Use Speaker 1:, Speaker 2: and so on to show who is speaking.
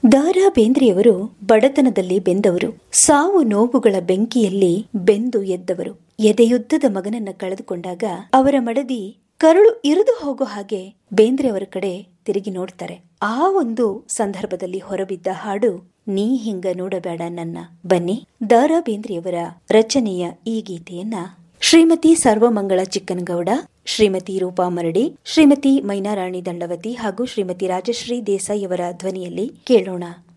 Speaker 1: ದಾರಾ ಬೇಂದ್ರೆಯವರು ಬಡತನದಲ್ಲಿ ಬೆಂದವರು ಸಾವು ನೋವುಗಳ ಬೆಂಕಿಯಲ್ಲಿ ಬೆಂದು ಎದ್ದವರು ಎದೆಯುದ್ದದ ಮಗನನ್ನ ಕಳೆದುಕೊಂಡಾಗ ಅವರ ಮಡದಿ ಕರುಳು ಇರಿದು ಹೋಗೋ ಹಾಗೆ ಬೇಂದ್ರೆ ಅವರ ಕಡೆ ತಿರುಗಿ ನೋಡ್ತಾರೆ ಆ ಒಂದು ಸಂದರ್ಭದಲ್ಲಿ ಹೊರಬಿದ್ದ ಹಾಡು ನೀ ಹಿಂಗ ನೋಡಬೇಡ ನನ್ನ ಬನ್ನಿ ದಾರಾ ಬೇಂದ್ರೆಯವರ ರಚನೆಯ ಈ ಗೀತೆಯನ್ನ ಶ್ರೀಮತಿ ಸರ್ವಮಂಗಳ ಚಿಕ್ಕನಗೌಡ ಶ್ರೀಮತಿ ರೂಪಾ ಮರಡಿ ಶ್ರೀಮತಿ ಮೈನಾರಾಣಿ ದಂಡವತಿ ಹಾಗೂ ಶ್ರೀಮತಿ ರಾಜಶ್ರೀ ದೇಸಾಯಿ ಅವರ ಧ್ವನಿಯಲ್ಲಿ ಕೇಳೋಣ